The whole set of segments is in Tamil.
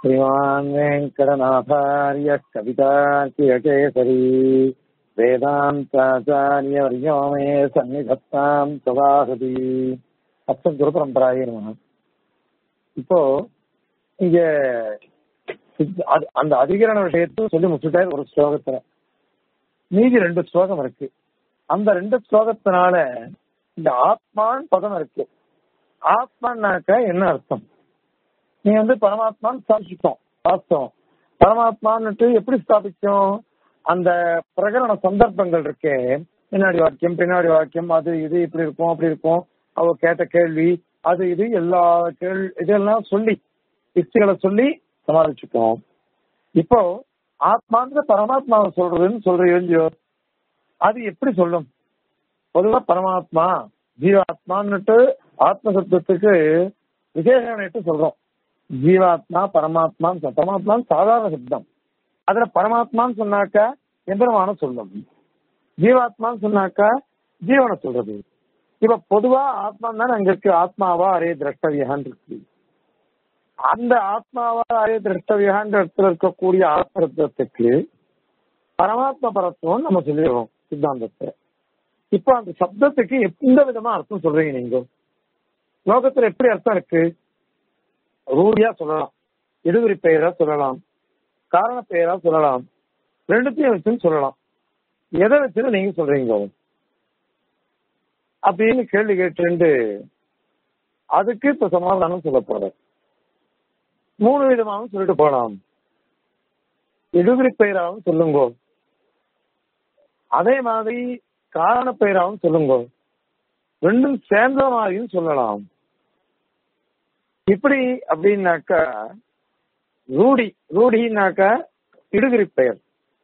श्रीमान् वेङ्कटनाथार्य कवितार्कियकेसरी वेदान्ताचार्यवर्यो मे सन्निधत्ताम् सदाहति அச்சம் குருபரம்பராயே நம இப்போ இங்க சித்த- அது- அந்த அதிகரண விஷயத்தை சொல்லி முடிச்சுட்டாரு ஒரு ஸ்லோகத்துல மீதி ரெண்டு ஸ்லோகம் இருக்கு அந்த ரெண்டு ஸ்லோகத்தினால இந்த ஆத்மான் பதம் இருக்கு ஆத்மான்னாக்க என்ன அர்த்தம் நீ வந்து பரமாத்மான்னு ஸ்தாபிச்சிட்டோம் வாஸ்தவம் பரமாத்மான்னுட்டு எப்படி ஸ்தாபிச்சோம் அந்த பிரகரண சந்தர்ப்பங்கள் இருக்கே பின்னாடி வாக்கியம் பின்னாடி வாக்கியம் அது இது இப்படி இருக்கும் அப்படி இருக்கும் அவ கேட்ட கேள்வி அது இது எல்லா கேள்வி இதெல்லாம் சொல்லி யுக்திகளை சொல்லி சமாளிச்சுப்போம் இப்போ ஆத்மான்ற பரமாத்மாவை சொல்றதுன்னு சொல்றீங்க இல்லையோ அது எப்படி சொல்லும் பொதுவா பரமாத்மா ஜீவாத்மான்னுட்டு ஆத்ம சப்தத்துக்கு விசேஷம் சொல்றோம் ஜீவாத்மா பரமாத்மான்னு சொல்~ பரமாத்மான்னு சாதாரண சப்தம் அதுல பரமாத்மான்னு சொன்னாக்கா எந்திரமான சொல்லும் ஜீவாத்மான்னு சொன்னாக்கா ஜீவனை சொல்றது இப்ப பொதுவா ஆத்மா தானே அங்க இருக்கு ஆத்மாவா அரே திரஷ்டவியான் இருக்கு அந்த ஆத்மாவா அரே திரஷ்டவியான்ற இடத்துல இருக்கக்கூடிய ஆத்மத்துவத்துக்கு பரமாத்ம பரத்துவம் நம்ம சொல்லிடுறோம் சித்தாந்தத்தை இப்ப அந்த சப்தத்துக்கு எந்த விதமா அர்த்தம் சொல்றீங்க நீங்க லோகத்துல எப்படி அர்த்தம் இருக்கு ரூடியா சொல்லலாம் எதிர்விரி பெயரா சொல்லலாம் காரண பெயரா சொல்லலாம் ரெண்டுத்தையும் வச்சுன்னு சொல்லலாம் எதை வச்சுன்னு நீங்க சொல்றீங்க அப்படின்னு கேள்வி கேட்டு அதுக்கு இப்ப சமாதானம் சொல்ல போற மூணு விதமாகவும் சொல்லிட்டு போலாம் எதிர்விரி பெயராகவும் சொல்லுங்க அதே மாதிரி காரண பெயராகவும் சொல்லுங்க ரெண்டும் சேர்ந்த மாதிரியும் சொல்லலாம் இப்படி அப்படின்னாக்கா ரூடி ரூடினாக்கா இடுகிரி பெயர்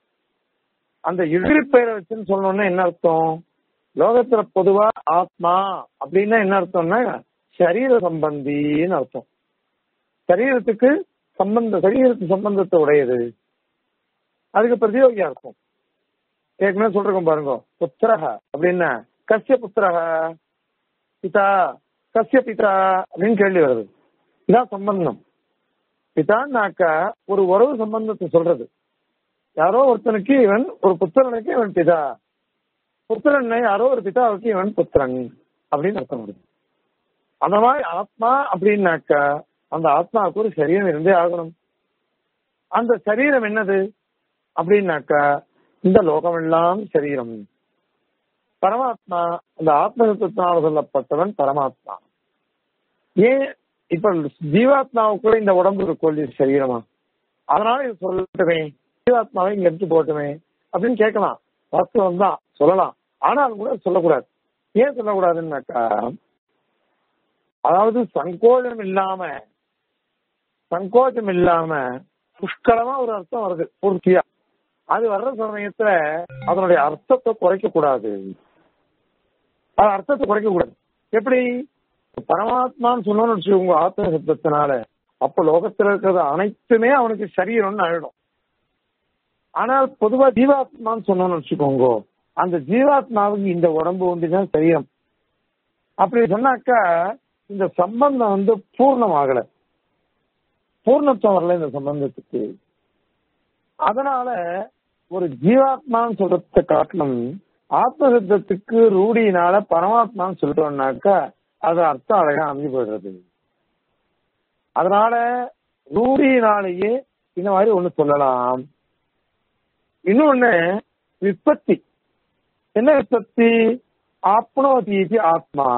அந்த இடுகிரி பெயரை வச்சுன்னு சொல்லணும்னா என்ன அர்த்தம் லோகத்துல பொதுவா ஆத்மா அப்படின்னா என்ன அர்த்தம்னா சரீர சம்பந்தின்னு அர்த்தம் சரீரத்துக்கு சம்பந்த சரீரத்து சம்பந்தத்தை உடையது அதுக்கு பிரதியோகியா இருக்கும் ஏற்கனவே சொல்றோம் பாருங்க புத்திரக அப்படின்னா கசிய புத்திரக பிதா கசிய பிதா அப்படின்னு கேள்வி வருது இதான் சம்பந்தம் பிதான்னாக்கா ஒரு உறவு சம்பந்தத்தை சொல்றது யாரோ ஒருத்தனுக்கு இவன் ஒரு புத்திரனுக்கு இவன் பிதா புத்திரன் யாரோ ஒரு பிதாவுக்கு இவன் புத்திரன் அப்படின்னு அர்த்தம் வருது அந்த மாதிரி ஆத்மா அப்படின்னாக்கா அந்த ஆத்மாவுக்கு ஒரு சரீரம் இருந்தே ஆகணும் அந்த சரீரம் என்னது அப்படின்னாக்கா இந்த லோகமெல்லாம் சரீரம் பரமாத்மா அந்த ஆத்மதத்தினால் சொல்லப்பட்டவன் பரமாத்மா ஏன் இப்ப ஜீவாத்மாவுக்கு கூட இந்த உடம்பு இருக்கும் இல்லையா சரீரமா அதனால இது சொல்லட்டுமே ஜீவாத்மாவை இங்க எடுத்து போட்டுமே அப்படின்னு கேட்கலாம் வாஸ்தவம் தான் சொல்லலாம் ஆனாலும் கூட சொல்லக்கூடாது ஏன் சொல்லக்கூடாதுன்னாக்கா அதாவது சங்கோஜம் இல்லாம சங்கோஜம் இல்லாம புஷ்கலமா ஒரு அர்த்தம் வருது பூர்த்தியா அது வர்ற சமயத்துல அதனுடைய அர்த்தத்தை குறைக்க கூடாது அது அர்த்தத்தை குறைக்க கூடாது எப்படி பரமாத்மான்னு சொன்னோம்னு வச்சுக்கோங்க ஆத்ம சப்தத்தினால அப்ப லோகத்துல இருக்கிறது அனைத்துமே அவனுக்கு சரீரம்னு ஆயிடும் ஆனால் பொதுவா ஜீவாத்மான்னு சொன்னோம்னு வச்சுக்கோங்க அந்த ஜீவாத்மாவுக்கு இந்த உடம்பு ஒன்றுதான் சரீரம் அப்படி சொன்னாக்கா இந்த சம்பந்தம் வந்து பூர்ணமாகல பூர்ணத்துவம் வரல இந்த சம்பந்தத்துக்கு அதனால ஒரு ஜீவாத்மான்னு சொல்றத காட்டிலும் ஆத்மசித்தத்துக்கு ரூடியினால பரமாத்மான்னு சொல்லிட்டோம்னாக்கா அது அர்த்தம் அழகா அமைஞ்சு போயிடுறது அதனால ரூடியினாலேயே இந்த மாதிரி ஒண்ணு சொல்லலாம் இன்னொன்னு விற்பத்தி என்ன விற்பத்தி ஆப்னோதீதி ஆத்மா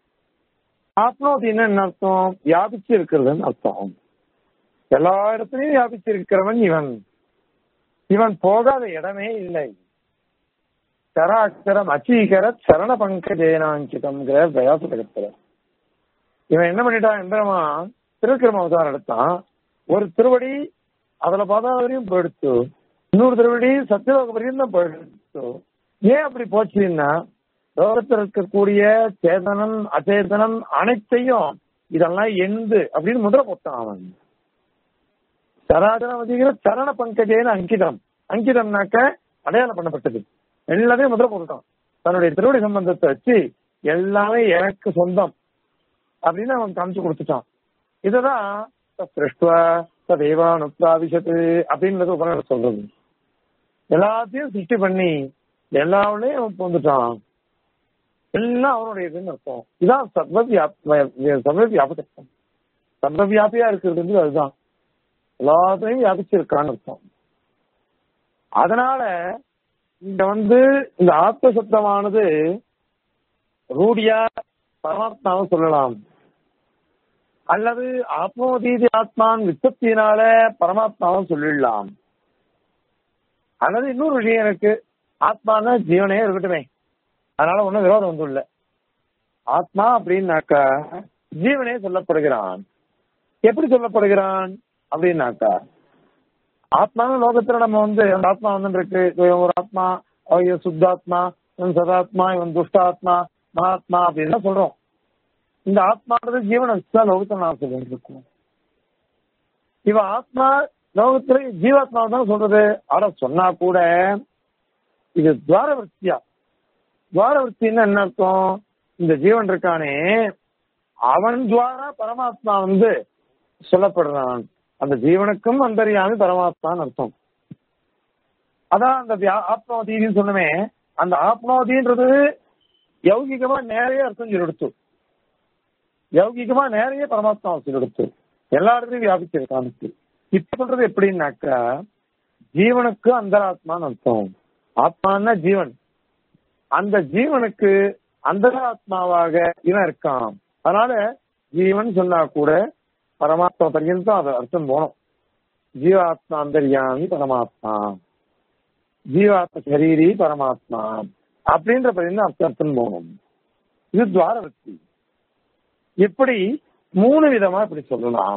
ஆப்னோதின்னு என்ன அர்த்தம் வியாபிச்சு இருக்கிறதுன்னு அர்த்தம் எல்லா இடத்துலயும் வியாபிச்சு இருக்கிறவன் இவன் இவன் போகாத இடமே இல்லை சராட்சரம் அச்சீகர சரண பங்கஜேனாங்கிதம்ங்கிற பிரயாசத்துல இவன் என்ன பண்ணிட்டான் எந்திரமா திருக்கிரம அவதாரம் எடுத்தான் ஒரு திருவடி அதுல பாதாள வரையும் போயிடுத்து இன்னொரு திருவடி சத்தியலோக வரையும் தான் போயிடுத்து ஏன் அப்படி போச்சுன்னா லோகத்தில் இருக்கக்கூடிய சேதனம் அச்சேதனம் அனைத்தையும் இதெல்லாம் எந்து அப்படின்னு முதிரை போட்டான் அவன் சராசரம் அதிகிற சரண பங்கஜேன அங்கிதம் அங்கிதம்னாக்க அடையாளம் பண்ணப்பட்டது எல்லாத்தையும் முதிரை போட்டுட்டான் தன்னுடைய திருவடி சம்பந்தத்தை வச்சு எல்லாமே எனக்கு சொந்தம் அப்படின்னு அவன் காமிச்சு கொடுத்துட்டான் இதுதான் சிருஷ்டுவா தேவானுப்ராவிஷத்து அப்படின்றது உபநிஷம் சொல்றது எல்லாத்தையும் சிருஷ்டி பண்ணி எல்லாவுலயும் அவன் வந்துட்டான் எல்லாம் அவனுடையதுன்னு அர்த்தம் இதான் சர்வவியாப சர்வவியாபகம் சர்வவியாபியா இருக்கிறது அதுதான் எல்லாத்தையும் வியாபிச்சிருக்கான்னு அர்த்தம் அதனால இந்த வந்து இந்த ஆத்ம சப்தமானது ரூடியா பரமாத்மாவை சொல்லலாம் அல்லது ஆத்மோதீதி ஆத்மான் வித்தத்தினால பரமாத்மாவை சொல்லிடலாம் அல்லது இன்னொரு விஷயம் இருக்கு ஆத்மானா ஜீவனே இருக்கட்டுமே அதனால ஒன்றும் விரோதம் வந்து இல்லை ஆத்மா அப்படின்னாக்கா ஜீவனே சொல்லப்படுகிறான் எப்படி சொல்லப்படுகிறான் அப்படின்னாக்கா ஆத்மாவும் லோகத்துல நம்ம வந்து அந்த ஆத்மா வந்து இருக்கு இவன் ஒரு ஆத்மா அவன் சுத்தாத்மா இவன் சதாத்மா இவன் துஷ்டாத்மா மகாத்மா அப்படின்னு சொல்றோம் இந்த ஆத்மான்றது ஜீவனை வச்சுதான் லோகத்துல நான் சொல்லிட்டு இருக்கோம் இவன் ஆத்மா லோகத்துல ஜீவாத்மா தான் சொல்றது ஆனா சொன்னா கூட இது துவாரவர்த்தியா துவாரவர்த்தின்னு என்ன அர்த்தம் இந்த ஜீவன் இருக்கானே அவன் துவாரா பரமாத்மா வந்து சொல்லப்படுறான் அந்த ஜீவனுக்கும் அந்தரியாமி பரமாத்மான்னு அர்த்தம் அதான் அந்த ஆத்மாவதின்னு சொன்னமே அந்த ஆத்மாவதின்றது யௌகிகமா நேரைய அர்த்தம் சொல்லெடுத்து யௌகிகமா நேரைய பரமாத்மா சொல்லெடுத்து எல்லா இடத்துலையும் வியாபிச்சிருக்கானுக்கு இப்ப சொல்றது எப்படின்னாக்கா ஜீவனுக்கு அந்தராத்மான்னு அர்த்தம் ஆத்மான்னா ஜீவன் அந்த ஜீவனுக்கு அந்தராத்மாவாக இவன் இருக்கான் அதனால ஜீவன் சொன்னா கூட பரமாத்மா பர்யந்தம் அது அர்த்தம் போனோம் ஜீவாத்மா அந்தரியாமி பரமாத்மா ஜீவாத்ம சரீரி பரமாத்மா அப்படின்ற பர்யந்தம் அர்த்தம் அர்த்தம் போகணும் இது துவாரவர்த்தி எப்படி மூணு விதமா இப்படி சொல்லலாம்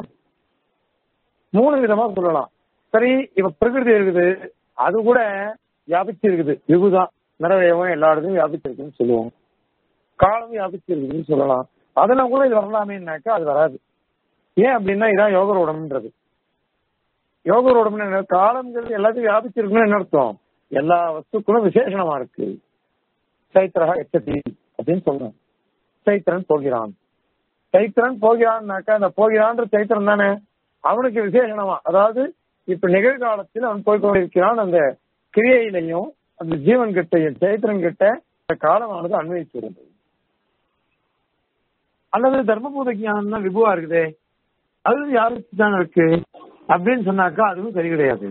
மூணு விதமா சொல்லலாம் சரி இவ பிரகிருதி இருக்குது அது கூட வியாபிச்சு இருக்குது விபுதான் நிறைவேவும் எல்லா இடத்துலையும் வியாபிச்சிருக்குன்னு சொல்லுவோம் காலம் வியாபிச்சிருக்குன்னு சொல்லலாம் அதெல்லாம் கூட இது வரலாமேனாக்கா அது வராது ஏன் அப்படின்னா இதான் யோகரோடம்ன்றது யோகரோடம்னு என்ன காலங்கிறது எல்லாத்தையும் வியாபிச்சிருக்குன்னு என்ன அர்த்தம் எல்லா வஸ்துக்களும் விசேஷணமா இருக்கு சைத்திரா எச்சதி அப்படின்னு சொல்றேன் சைத்திரன் போகிறான் சைத்திரன் போகிறான்னாக்கா அந்த போகிறான்ற சைத்திரன் தானே அவனுக்கு விசேஷணமா அதாவது இப்ப நிகழ்காலத்தில் அவன் போய் கொண்டிருக்கிறான் அந்த கிரியையிலையும் அந்த ஜீவன் கிட்ட சைத்திரன் கிட்ட இந்த காலமானது அன்வயிச்சிருந்தது அல்லது தர்மபூத ஜானம் தான் விபுவா இருக்குதே அது யாருக்கு தான் இருக்கு அப்படின்னு சொன்னாக்கா அதுவும் சரி கிடையாது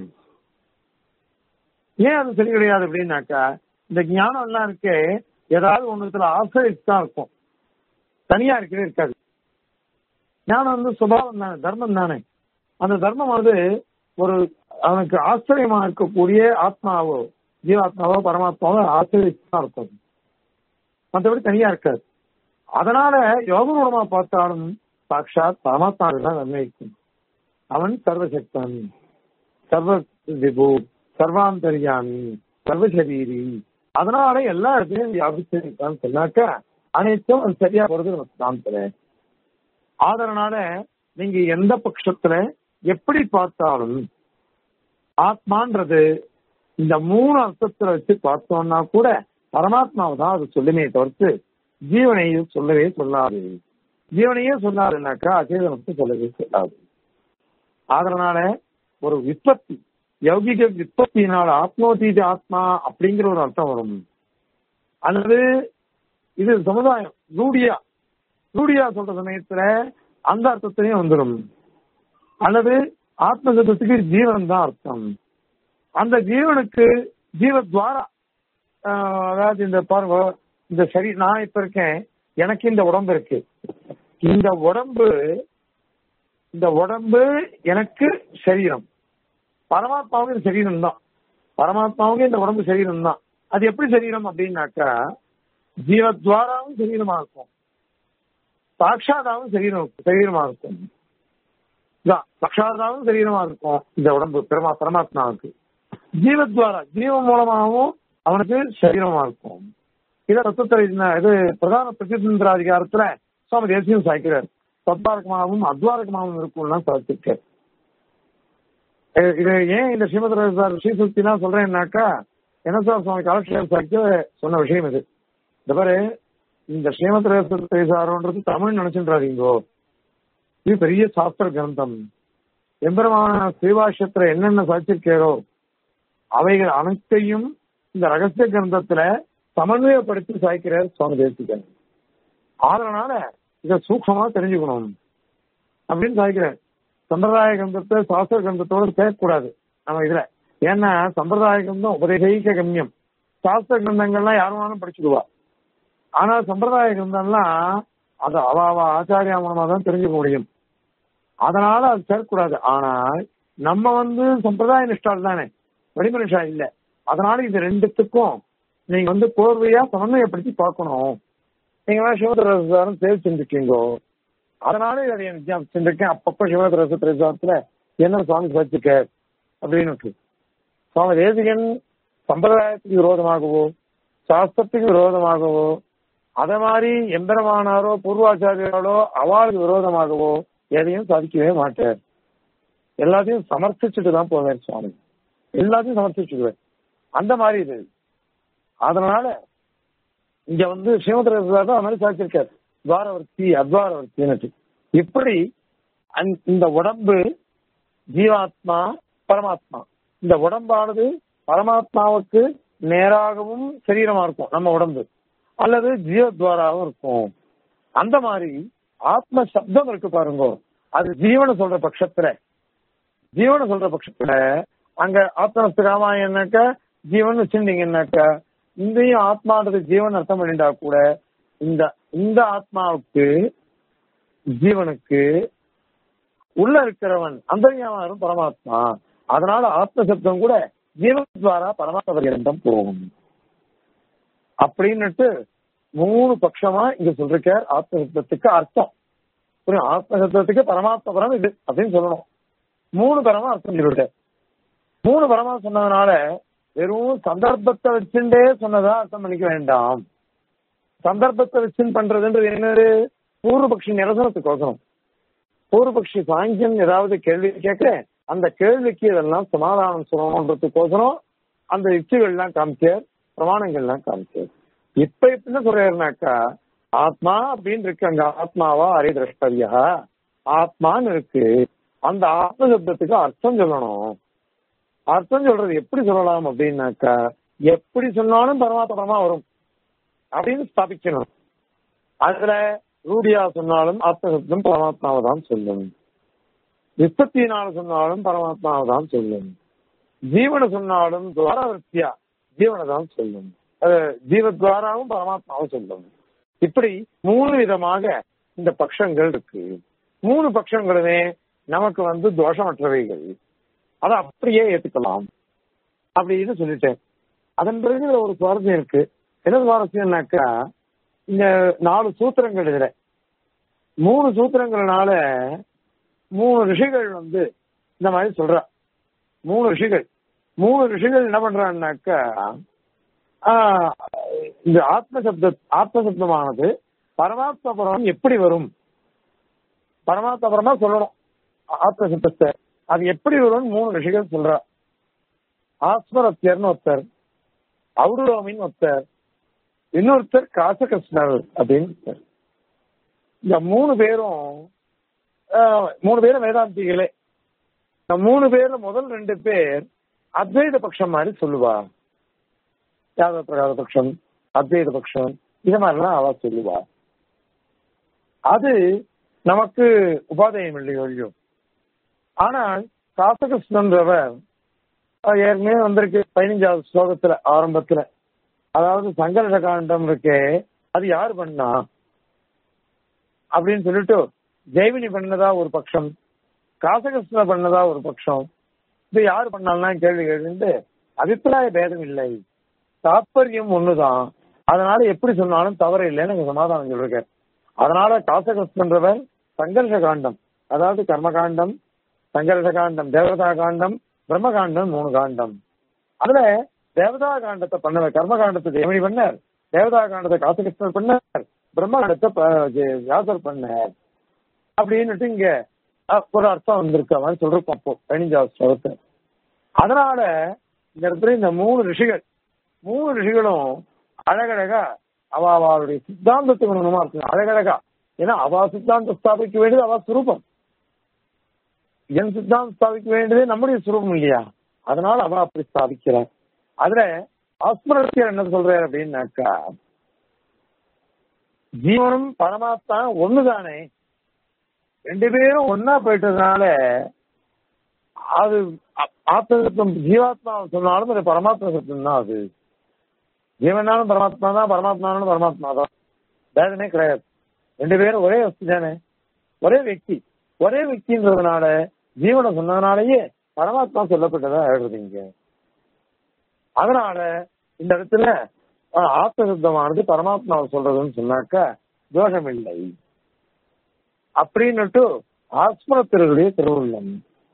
ஏன் அது சரி கிடையாது அப்படின்னாக்கா இந்த ஞானம் எல்லாம் இருக்கு ஏதாவது ஒண்ணுத்துல ஆசிரியத்து தான் இருக்கும் தனியா இருக்கவே இருக்காது ஞானம் வந்து சுபாவம் தானே தர்மம் தானே அந்த தர்மம் வந்து ஒரு அவனுக்கு ஆச்சரியமா இருக்கக்கூடிய ஆத்மாவோ ஜீவாத்மாவோ பரமாத்மாவோ ஆச்சரியத்து தான் இருக்கும் மற்றபடி தனியா இருக்காது அதனால யோகமூலமா பார்த்தாலும் சாட்சாத் பரமாத்மா தான் நிர்ணயிக்கும் அவன் சர்வசக்தன் சர்வ விபு சர்வாந்தரியாமி சர்வசரீரி அதனால எல்லா இடத்துலயும் வியாபிச்சிருக்கான்னு சொன்னாக்கா அனைத்தும் அது சரியா போறது நமக்கு காமிக்கிறேன் அதனால நீங்க எந்த பட்சத்துல எப்படி பார்த்தாலும் ஆத்மான்றது இந்த மூணு அர்த்தத்துல வச்சு பார்த்தோம்னா கூட பரமாத்மாவை தான் அது சொல்லுமே தவிர்த்து ஜீவனையும் சொல்லவே சொல்லாது ஜீவனையே சொல்லாதுனாக்கா அச்சேதனத்தை சொல்லவே சொல்லாது அதனால ஒரு விற்பத்தி யௌகிக விற்பத்தியினால் ஆத்மோதீத ஆத்மா அப்படிங்கிற ஒரு அர்த்தம் வரும் அல்லது இது சமுதாயம் ரூடியா ரூடியா சொல்ற சமயத்துல அந்த அர்த்தத்திலையும் வந்துடும் அல்லது ஆத்மசத்துக்கு ஜீவன் தான் அர்த்தம் அந்த ஜீவனுக்கு ஜீவத்வாரா அதாவது இந்த பாருங்க இந்த சரி நான் இப்ப இருக்கேன் எனக்கு இந்த உடம்பு இருக்கு இந்த உடம்பு இந்த உடம்பு எனக்கு சரீரம் பரமாத்மாவுக்கு சரீரம் தான் பரமாத்மாவுக்கு இந்த உடம்பு சரீரம் தான் அது எப்படி சரீரம் அப்படின்னாக்கா ஜீவத்வாராவும் சரீரமா இருக்கும் சாட்சாதாவும் சரீரம் சரீரமா இருக்கும் சாட்சாதாவும் சரீரமா இருக்கும் இந்த உடம்பு பெருமா பரமாத்மாவுக்கு ஜீவத்வாரா ஜீவன் மூலமாகவும் அவனுக்கு சரீரமா இருக்கும் இதை ரத்தத்தை இது பிரதான பிரசித்திர அதிகாரத்துல சுவாமி தேசியம் சாய்க்கிறார் சத்வாரகமாகவும் அத்வாரகமாகவும் இருக்கும்லாம் சாதிச்சிருக்கார் இது ஏன் இந்த ஸ்ரீமத் ஸ்ரீசுக்திலாம் சொல்றேன்னாக்கா என்ன சார் சுவாமி காலக்ஷேபம் சாய்க்க சொன்ன விஷயம் இது இந்த பாரு இந்த ஸ்ரீமத் ரேசாரோன்றது தமிழ் நினைச்சுன்றாதீங்கோ இது பெரிய சாஸ்திர கிரந்தம் எம்பெருமான ஸ்ரீவாஷத்துல என்னென்ன சாட்சிருக்காரோ அவைகள் அனைத்தையும் இந்த ரகசிய கிரந்தத்துல சமன்வயப்படுத்தி சாய்க்கிறார் சுவாமி தேசிகன் அதனால இதை சூக்ஷமா தெரிஞ்சுக்கணும் அப்படின்னு சாய்க்கிறார் சம்பிரதாய கிரந்தத்தை சாஸ்திர கிரந்தத்தோடு சேர்க்கக்கூடாது நம்ம இதுல ஏன்னா சம்பிரதாய கிரந்தம் உபதேசிக்க கம்யம் சாஸ்திர கிரந்தங்கள்லாம் யாரும் வேணாலும் படிச்சுடுவா ஆனா சம்பிரதாய கிரந்தம்லாம் அது அவ அவ ஆச்சாரியா மூலமா தான் தெரிஞ்சுக்க முடியும் அதனால அது சேர்க்கக்கூடாது ஆனால் நம்ம வந்து சம்பிரதாய நிஷ்டால் தானே வடிமனுஷா இல்ல அதனால இது ரெண்டுத்துக்கும் நீங்க வந்து கோர்வையா சமன்வயப்படுத்தி பார்க்கணும் நீங்க சிவதரசாரம் தேர்வு செஞ்சுக்கீங்கோ அதனால இதை எக்ஸாம் செஞ்சிருக்கேன் அப்பப்ப சிவதரச பிரசாரத்துல என்ன சுவாமி வச்சிருக்க அப்படின்னு சுவாமி தேசிகன் சம்பிரதாயத்துக்கு விரோதமாகவோ சாஸ்திரத்துக்கு விரோதமாகவோ அத மாதிரி எம்பெருமானாரோ பூர்வாச்சாரியாரோ அவளுக்கு விரோதமாகவோ எதையும் சாதிக்கவே மாட்டார் எல்லாத்தையும் சமர்ப்பிச்சுட்டு தான் போவார் சுவாமி எல்லாத்தையும் சமர்ப்பிச்சுடுவார் அந்த மாதிரி இது அதனால இங்க வந்து ஸ்ரீமதரசர் தான் மாதிரி சாதிச்சிருக்காரு துவாரவர்த்தி அத்வாரவர்த்தி இப்படி இந்த உடம்பு ஜீவாத்மா பரமாத்மா இந்த உடம்பானது பரமாத்மாவுக்கு நேராகவும் சரீரமா இருக்கும் நம்ம உடம்பு அல்லது ஜீவத்வாராவும் இருக்கும் அந்த மாதிரி ஆத்ம சப்தம் இருக்கு பாருங்க அது ஜீவனை சொல்ற பட்சத்துல ஜீவனை சொல்ற பட்சத்துல அங்க ஆத்மனஸ்து ராமாயணக்க ஜீவன் வச்சிருந்தீங்கன்னாக்க இங்கேயும் ஆத்மான்றது ஜீவன் அர்த்தம் பண்ணிட்டா கூட இந்த இந்த ஆத்மாவுக்கு ஜீவனுக்கு உள்ள இருக்கிறவன் அந்தரியாமரும் பரமாத்மா அதனால ஆத்ம சப்தம் கூட ஜீவத்வாரா பரமாத்ம பரியந்தம் போகும் அப்படின்னுட்டு மூணு பட்சமா இங்க சொல்றார் ஆத்ம சப்தத்துக்கு அர்த்தம் புரியும் ஆத்ம சப்தத்துக்கு பரமாத்ம பரம் இது அப்படின்னு சொல்லணும் மூணு பரமா அர்த்தம் சொல்லிவிட்டார் மூணு பரமா சொன்னதுனால வெறும் சந்தர்ப்பத்தை வச்சுட்டே சொன்னதா அர்த்தம் பண்ணிக்க வேண்டாம் சந்தர்ப்பத்தை வச்சுன்னு பண்றதுன்றது என்னது பூர்வபக்ஷி நிரசனத்துக்கோசரம் பூர்வபக்ஷி சாங்கியம் ஏதாவது கேள்வி கேட்க அந்த கேள்விக்கு இதெல்லாம் சமாதானம் சொல்லணுன்றதுக்கோசரம் அந்த யுக்திகள்லாம் காமிச்சார் பிரமாணங்கள்லாம் காமிச்சார் இப்ப என்ன சொல்றாருனாக்கா ஆத்மா அப்படின்னு இருக்கு அங்க ஆத்மாவா அரை திரஷ்டவியா ஆத்மான்னு இருக்கு அந்த ஆத்ம சப்தத்துக்கு அர்த்தம் சொல்லணும் அர்த்தம் சொல்றது எப்படி சொல்லலாம் அப்படின்னாக்கா எப்படி சொன்னாலும் பரமாத்மரமா வரும் அப்படின்னு ஸ்தாபிக்கணும் அதுல ரூடியா சொன்னாலும் ஆத்மசப்தம் பரமாத்மாவை தான் சொல்லும் விற்பத்தியினால சொன்னாலும் பரமாத்மாவை தான் சொல்லும் ஜீவனை சொன்னாலும் துவாரவர்த்தியா ஜீவனை தான் சொல்லும் அது ஜீவத்வாராவும் பரமாத்மாவும் சொல்லும் இப்படி மூணு விதமாக இந்த பட்சங்கள் இருக்கு மூணு பட்சங்களுமே நமக்கு வந்து தோஷமற்றவைகள் அதை அப்படியே ஏத்துக்கலாம் அப்படின்னு சொல்லிட்டேன் அதன் பிறகு இதுல ஒரு சுவாரஸ்யம் இருக்கு என்ன சுவாரஸ்யம்னாக்கா இந்த நாலு சூத்திரங்கள் இதுல மூணு சூத்திரங்கள்னால மூணு ரிஷிகள் வந்து இந்த மாதிரி சொல்றா மூணு ரிஷிகள் மூணு ரிஷிகள் என்ன பண்றான்னாக்கா இந்த ஆத்ம சப்த ஆத்ம சப்தமானது பரமாத்ம பரம் எப்படி வரும் பரமாத்ம பரமா சொல்லணும் ஆத்ம சப்தத்தை அது எப்படி வரும்னு மூணு ரிஷிகள் சொல்றா ஆஸ்மரத்தியர்னு ஒருத்தர் அவுருரோமின்னு ஒருத்தர் இன்னொருத்தர் காசகிருஷ்ணர் அப்படின்னு இந்த மூணு பேரும் மூணு பேரும் வேதாந்திகளே இந்த மூணு பேர்ல முதல் ரெண்டு பேர் அத்வைத பட்சம் மாதிரி சொல்லுவா யாதவ பிரகாத பட்சம் அத்வைத பட்சம் இது மாதிரிலாம் அவ சொல்லுவா அது நமக்கு உபாதயம் இல்லையோ இல்லையோ ஆனால் காசகிருஷ்ணன்றவர் ஏற்கனவே வந்திருக்கு பதினஞ்சாவது ஸ்லோகத்துல ஆரம்பத்துல அதாவது சங்கர்ஷ காண்டம் இருக்கே அது யார் பண்ணா அப்படின்னு சொல்லிட்டு ஜெய்வினி பண்ணதா ஒரு பட்சம் காசகிருஷ்ண பண்ணதா ஒரு பட்சம் இது யார் பண்ணாலும் கேள்வி கேட்டு அபிப்பிராய பேதம் இல்லை தாற்பயம் ஒண்ணுதான் அதனால எப்படி சொன்னாலும் தவறு இல்லைன்னு எனக்கு சமாதானம் சொல்லிருக்காரு அதனால காசகிருஷ்ணன்றவர் சங்கர்ஷ காண்டம் அதாவது கர்மகாண்டம் சங்கர்ஷ காண்டம் தேவதா காண்டம் பிரம்மகாண்டம் மூணு காண்டம் அதுல தேவதா காண்டத்தை பண்ண கர்மகாண்டத்தை தேவனி பண்ணார் தேவதா காண்டத்தை காசகிருஷ்ணர் பண்ணார் பிரம்மகாண்டத்தை வியாசர் பண்ணார் அப்படின்னுட்டு இங்க ஒரு அர்த்தம் வந்திருக்க மாதிரி சொல்றோம் அப்போ பதினஞ்சாவது ஸ்லோகத்தை அதனால இந்த இடத்துல இந்த மூணு ரிஷிகள் மூணு ரிஷிகளும் அழகழகா அவ அவளுடைய சித்தாந்தத்துக்கு அனுகுணமா இருக்கு அழகழகா ஏன்னா அவ சித்தாந்த ஸ்தாபிக்க வேண்டியது அவ சுரூபம் என் சித்தாந்தம் ஸ்தாபிக்க வேண்டியது நம்முடைய சுரூபம் இல்லையா அதனால அவ அப்படி ஸ்தாபிக்கிறார் அதுல ஆஸ்மரத்தியர் என்ன சொல்றாரு அப்படின்னாக்கா ஜீவனும் பரமாத்மா ஒண்ணுதானே ரெண்டு பேரும் ஒன்னா போயிட்டதுனால அது ஆ- ஆத்ம சத்தம் ஜீவாத்மா சொன்னாலும் அது பரமாத்மா சத்தம் தான் அது ஜீவனாலும் பரமாத்மா தான் பரமாத்மானாலும் பரமாத்மா தான் வேதமே கிடையாது ரெண்டு பேரும் ஒரே வஸ்து தானே ஒரே వ్యక్తి ஒரே వ్యక్తిன்றதுனால ஜீவனை சொன்னதுனாலயே பரமாத்மா சொல்லப்பட்டதா ஆயிடுறது இங்க அதனால இந்த இடத்துல அஹ், ஆத்ம சுத்தமானது பரமாத்மாவை சொல்றதுன்னு சொன்னாக்க தோஷம் இல்லை அப்படின்னுட்டு ஆஸ்மரத்தினுடைய திருவுள்ளம்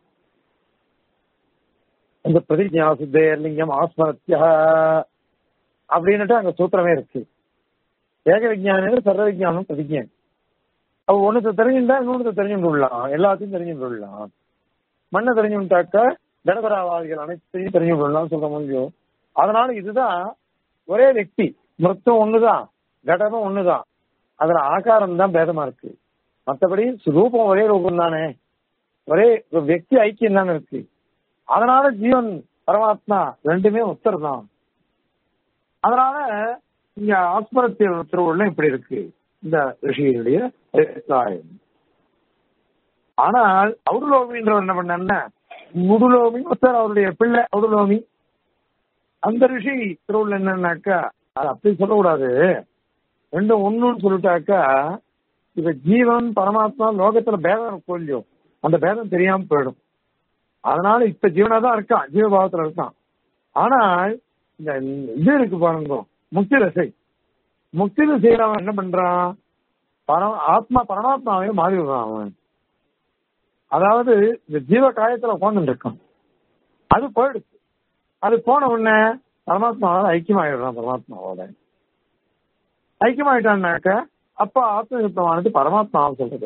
இந்த பிரதிஜா சித்தேர்லிங்கம் ஆஸ்மரத்தியா அப்படின்னுட்டு அங்க சூத்திரமே இருக்கு ஏக விஜயானம் சர்வ விஜயானம் பிரதிஜை அவ ஒண்ணுத்த தெரிஞ்சுட்டா இன்னொன்னு தெரிஞ்சுட்டு விடலாம் எல்லாத்தையும் தெரிஞ்சுட்டு விடலாம் மண்ணை தெரிஞ்சுட்டாக்க கடகராவாதிகள் அனைத்தையும் தெரிஞ்சு விடலாம் சொல்ற முடியும் அதனால இதுதான் ஒரே వ్యక్తి மொத்தம் ஒண்ணுதான் கடமும் ஒண்ணுதான் அதுல ஆகாரம் தான் பேதமா இருக்கு மத்தபடி ரூபம் ஒரே ரூபம் தானே ஒரே ஒரு వ్యక్తి ஐக்கியம் தானே இருக்கு அதனால ஜீவன் பரமாத்மா ரெண்டுமே ஒத்தர் தான் அதனால இங்க ஆஸ்மரத்திய திருவுள்ள இப்படி இருக்கு இந்த ரிஷியினுடைய அபிப்பிராயம் ஆனால் அவுடுலோமின்றவர் என்ன பண்ணா முடுலோமி ஒருத்தர் அவருடைய பிள்ளை அவுடுலோமி அந்த ரிஷி திருவுள்ள என்னன்னாக்கா அது அப்படி சொல்லக்கூடாது ரெண்டும் ஒண்ணுன்னு சொல்லிட்டாக்கா இப்ப ஜீவன் பரமாத்மா லோகத்துல பேதம் இருக்கும் இல்லையோ அந்த பேதம் தெரியாம போயிடும் அதனால இப்ப ஜீவனா தான் இருக்கான் ஜீவபாவத்துல இருக்கான் ஆனால் இந்த இது இருக்கு பாருங்க முக்தி ரசை முக்தி செய்யறவன் என்ன பண்றான் பரம் ஆத்மா பரமாத்மாவே மாறி விடுறான் அவன் அதாவது இந்த ஜீவ காயத்துல உட்கார்ந்துட்டு இருக்கான் அது போயிடுச்சு அது போன உடனே பரமாத்மாவோட ஐக்கியமாயிடுறான் பரமாத்மாவோட ஐக்கியமாயிட்டான்னாக்க அப்ப ஆத்மயுத்தமானது பரமாத்மாவை சொல்றது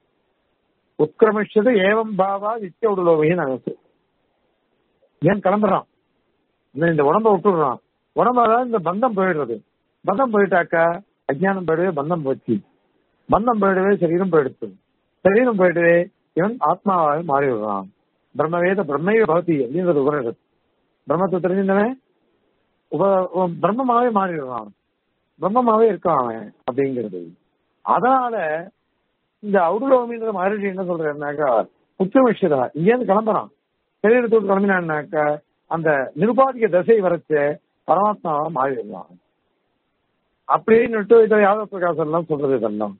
உத்கிரமிஷது ஏவம் பாவா நித்திய உடலோவையும் நமக்கு ஏன் கிளம்புறான் இந்த இந்த உடம்ப விட்டுடுறான் உடம்பால இந்த பந்தம் போயிடுறது பந்தம் போயிட்டாக்கா அஜ்ஞானம் போயிடவே பந்தம் போச்சு பந்தம் போயிடவே சரீரம் போயிடுச்சு சரீரம் போயிடவே இவன் ஆத்மாவாக மாறி விடுறான் பிரம்மவேத பிரம்மைய பகதி அப்படின்றது உபநிஷத் பிரம்மத்தை தெரிஞ்சிருந்தவன் உப உ- பிரம்மமாவே மாறிடுறான் பிரம்மமாவே இருக்கான் அவன் அப்படிங்கிறது அதனால இந்த அவுடுலோமின்ற மகரிஷி என்ன சொல்றாருனாக்கா உச்சமிஷதா இங்கேருந்து கிளம்புறான் சரீரத்தோடு கிளம்பினான்னாக்கா அந்த நிருபாதிக தசை வரைச்ச பரமாத்மாவா மாறிடுறான் அப்படின்னு இதை யாதவ பிரகாசம் எல்லாம் சொல்றது இதெல்லாம்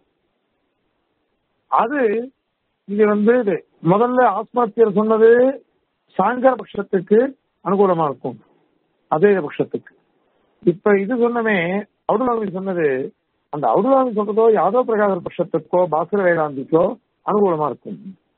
அது இது வந்து இது முதல்ல ஆத்மஹத்தியர் சொன்னது சாங்கர பட்சத்துக்கு அனுகூலமா இருக்கும் அதே பட்சத்துக்கு இப்ப இது சொன்னமே அவுடுலாமி சொன்னது அந்த அவுடுலாமி சொல்றதோ யாதவ பிரகாசர் பட்சத்துக்கோ பாஸ்கர வேதாந்திக்கோ அனுகூலமா இருக்கும்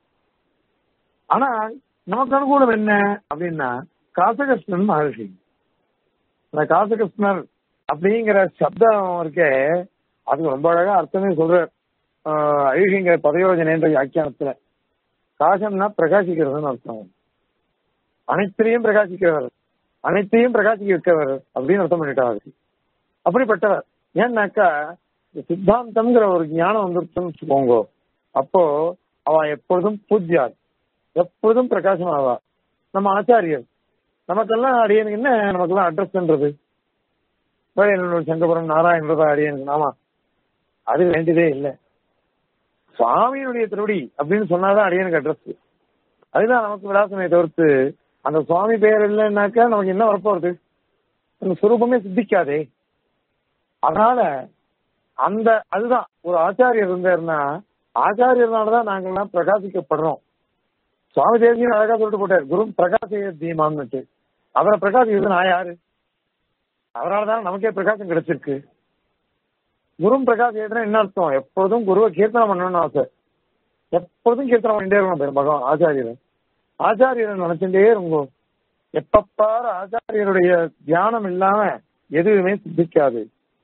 ஆனா நமக்கு அனுகூலம் என்ன அப்படின்னா காசகிருஷ்ணன் மகர்ஷி அந்த காசகிருஷ்ணர் அப்படிங்கிற சப்தம் இருக்கே அதுக்கு ரொம்ப அழகா அர்த்தமே சொல்ற அழிகிங்கிற பதயோஜனைன்ற வியாக்கியானத்துல காசம்னா பிரகாசிக்கிறதுன்னு அர்த்தம் அனைத்தையும் பிரகாசிக்கிறவர் அனைத்தையும் பிரகாசிக்க வைக்கிறவர் அப்படின்னு அர்த்தம் பண்ணிட்டாரு அப்படிப்பட்டவர் ஏன்னாக்கா இந்த சித்தாந்தம்ங்கிற ஒரு ஞானம் வந்துருச்சுன்னு வச்சுக்கோங்க அப்போ அவ எப்பொழுதும் பூஜ்யார் எப்பொழுதும் பிரகாசமாவா நம்ம ஆச்சாரியர் நமக்கெல்லாம் அடியனுக்கு என்ன நமக்கெல்லாம் அட்ரஸ்ன்றது வேலையனூர் சங்கபுரம் நாராயணரதா அடியனுக்கு நாமா அது வேண்டியதே இல்லை சுவாமியினுடைய திருவடி அப்படின்னு சொன்னாதான் அடியனுக்கு அட்ரஸ் அதுதான் நமக்கு விலாசமே தவிர்த்து அந்த சுவாமி பெயர் இல்லைன்னாக்கா நமக்கு என்ன வரப்போறது அந்த சுரூபமே சித்திக்காதே அதனால அந்த அதுதான் ஒரு ஆச்சாரியர் இருந்தாருன்னா ஆச்சாரியர்னாலதான் நாங்கெல்லாம் பிரகாசிக்கப்படுறோம் சுவாமி தேசியன் அழகா சொல்லிட்டு போட்டார் குரு பிரகாச தீமான்னுட்டு அவரை பிரகாசிக்கிறது நான் யாரு அவரால் தான் நமக்கே பிரகாசம் கிடைச்சிருக்கு குரு பிரகாஷ் ஏதுனா என்ன அர்த்தம் எப்பொழுதும் குருவை கீர்த்தனம் பண்ணணும்னு ஆசை எப்பொழுதும் கீர்த்தனம் பண்ணிட்டே இருக்கணும் பகவான் ஆச்சாரியர் ஆச்சாரியரை நினைச்சுட்டே இருங்கோ எப்பப்பாரு ஆச்சாரியருடைய தியானம் இல்லாம எதுவுமே சித்திக்காது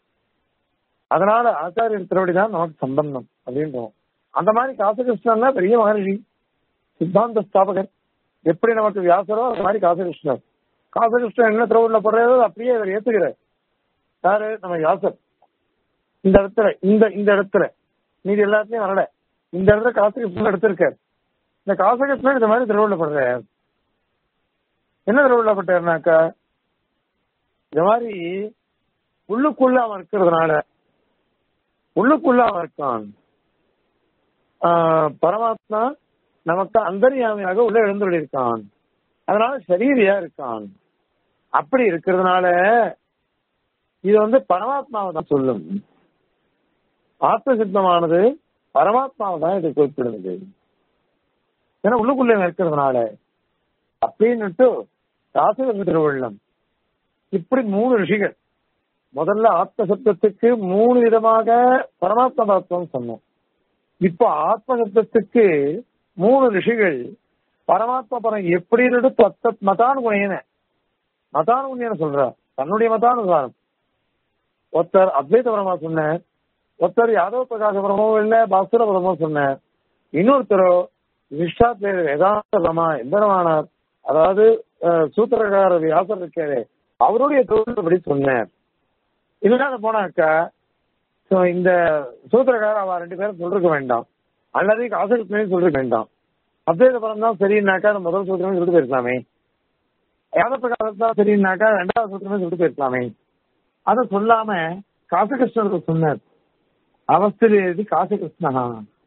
அதனால ஆச்சாரியர் திருவடி தான் நமக்கு சம்பந்தம் அப்படின்றோம் அந்த மாதிரி காசகிருஷ்ணன் தான் பெரிய மகர்ஷி சித்தாந்த ஸ்தாபகர் எப்படி நமக்கு வியாசரோ அது மாதிரி காசகிருஷ்ணர் காசகிருஷ்ணன் என்ன திருவள்ளுவர் போடுறதோ அப்படியே இவர் ஏத்துக்கிறார் யாரு நம்ம வியாசர் இந்த இடத்துல இந்த இந்த இடத்துல மீதி எல்லாத்தையும் வரல இந்த இடத்துல காசகிருஷ்ணன் எடுத்திருக்காரு இந்த காசகிருஷ்ணன் இந்த மாதிரி திருவிழப்படுற என்ன திருவிழப்பட்டாருனாக்கா இந்த மாதிரி உள்ளுக்குள்ள அவன் இருக்கிறதுனால உள்ளுக்குள்ள அவன் இருக்கான் ஆஹ் பரமாத்மா நமக்கு அந்தரியாமையாக உள்ள எழுந்துள்ளிருக்கான் அதனால சரீரியா இருக்கான் அப்படி இருக்கிறதுனால இது வந்து பரமாத்மாவை தான் சொல்லும் ஆத்ம சித்தமானது பரமாத்மாவை தான் இதை குறிப்பிடுது ஏன்னா உள்ளுக்குள்ளே இருக்கிறதுனால அப்படின்னுட்டு ராசக திருவள்ளம் இப்படி மூணு ரிஷிகள் முதல்ல ஆத்ம சப்தத்துக்கு மூணு விதமாக பரமாத்ம தத்துவம் சொன்னோம் இப்போ ஆத்ம சப்தத்துக்கு மூணு ரிஷிகள் பரமாத்ம பரம் எப்படின்னு தத்த மதானுகுணையன மதானுகுணையன சொல்றார் தன்னுடைய மதானுசாரம் ஒருத்தர் அத்வைத பரமா சொன்னார் ஒருத்தர் யாதவ பிரகாச பரமோ இல்ல பாஸ்கர பரமோ சொன்னார் இன்னொருத்தரோ விஷ்டாத் வேதாந்த பரமா எம்பெருமானார் அதாவது அஹ், சூத்திரக்கார வியாசர் இருக்காரு அவருடைய தொழில்படி சொன்னார் இல்லாத போனாக்கா so இந்த சூத்திரக்காரர் அவ ரெண்டு பேரும் சொல்லிருக்க வேண்டாம் அல்லது காசகத்தினே சொல்லிருக்க வேண்டாம் அத்வைத பரம் தான் சரின்னாக்கா அந்த முதல் சூத்திரமே சொல்லிட்டு போயிருக்கலாமே யாத பிரகாரம் தான் சரின்னாக்கா ரெண்டாவது சூத்திரமே சொல்லிட்டு போயிருக்கலாமே அதை சொல்லாம காசகிருஷ்ணருக்கு சொன்னார் அவஸ்தில் எழுதி காசகிருஷ்ணா